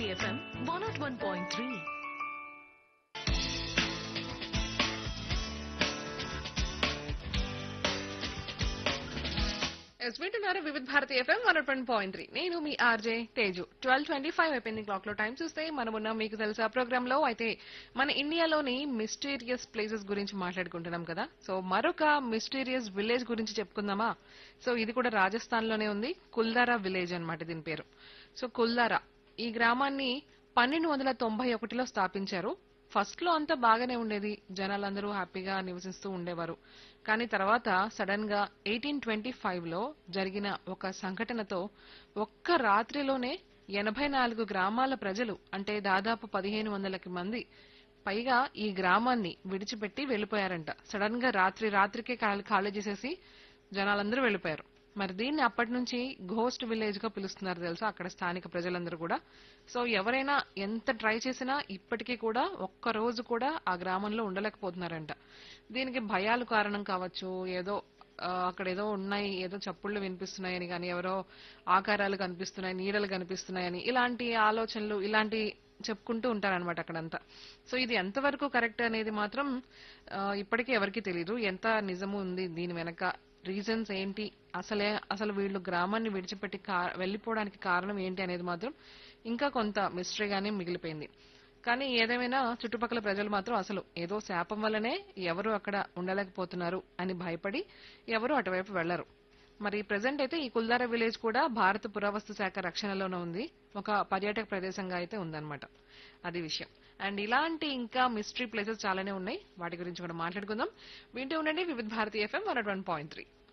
FM one nought one point three ఎస్ వింటున్నారు Vividh Bharati FM one point point three నేను మీ RJ Teju twelve twenty five అయిపోయింది క్లాక్ లో టైం చూస్తే మనమున్న మీకు తెలుసా ప్రోగ్రామ్ లో అయితే మన ఇండియాలోని మిస్టీరియస్ ప్లేసెస్ గురించి మాట్లాడుకుంటున్నాం కదా సో మరొక మిస్టీరియస్ విలేజ్ గురించి చెప్పుకుందామా సో ఇది కూడా రాజస్థాన్ లోనే ఉంది కుల్దారా విలేజ్ అన్నమాట దీని పేరు సో కుల్దారా ఈ గ్రామాన్ని పన్నెండు వందల తొంభై ఒకటిలో స్థాపించారు ఫస్ట్ లో అంతా బాగానే ఉండేది జనాలందరూ హ్యాపీగా నివసిస్తూ ఉండేవారు కానీ తర్వాత సడన్ గా ఎయిటీన్ ట్వంటీ ఫైవ్ లో జరిగిన ఒక సంఘటనతో ఒక్క రాత్రిలోనే ఎనభై నాలుగు గ్రామాల ప్రజలు అంటే దాదాపు పదిహేను వందలకి మంది పైగా ఈ గ్రామాన్ని విడిచిపెట్టి వెళ్లిపోయారంట సడన్ గా రాత్రి రాత్రికే ఖాళీ ఖాళీ చేసేసి జనాలందరూ వెళ్లిపోయారు మరి దీన్ని అప్పటి నుంచి ఘోస్ట్ విలేజ్ గా పిలుస్తున్నారు తెలుసా అక్కడ స్థానిక ప్రజలందరూ కూడా సో ఎవరైనా ఎంత ట్రై చేసినా ఇప్పటికీ కూడా ఒక్క రోజు కూడా ఆ గ్రామంలో ఉండలేకపోతున్నారంట దీనికి భయాలు కారణం కావచ్చు ఏదో ఆ, అక్కడ ఏదో ఉన్నాయి ఏదో చప్పుళ్ళు వినిపిస్తున్నాయని కానీ ఎవరో ఆకారాలు కనిపిస్తున్నాయి నీడలు కనిపిస్తున్నాయని ఇలాంటి ఆలోచనలు ఇలాంటి చెప్పుకుంటూ ఉంటారనమాట అక్కడంతా సో ఇది ఎంతవరకు కరెక్ట్ అనేది మాత్రం ఆ, ఇప్పటికీ ఎవరికీ తెలియదు ఎంత నిజము ఉంది దీని వెనక రీజన్స్ ఏంటి అసలే అసలు వీళ్ళు గ్రామాన్ని విడిచిపెట్టి కా- వెళ్ళిపోవడానికి కారణం ఏంటి అనేది మాత్రం ఇంకా కొంత మిస్టరీగానే మిగిలిపోయింది కానీ ఏదేమైనా చుట్టుపక్కల ప్రజలు మాత్రం అసలు ఏదో శాపం వల్లనే ఎవరు అక్కడ ఉండలేకపోతున్నారు అని భయపడి ఎవరు అటువైపు వెళ్లరు మరి ప్రెసెంట్ అయితే ఈ కుల్దారా విలేజ్ కూడా భారత పురావస్తు శాఖ రక్షణలోనే ఉంది ఒక పర్యాటక ప్రదేశంగా అయితే ఉందన్నమాట అది విషయం అండ్ ఇలాంటి ఇంకా మిస్టరీ ప్లేసెస్ చాలానే ఉన్నాయి వాటి గురించి కూడా మాట్లాడుకుందాం వింటూ ఉండండి Vividh Bharati FM one point three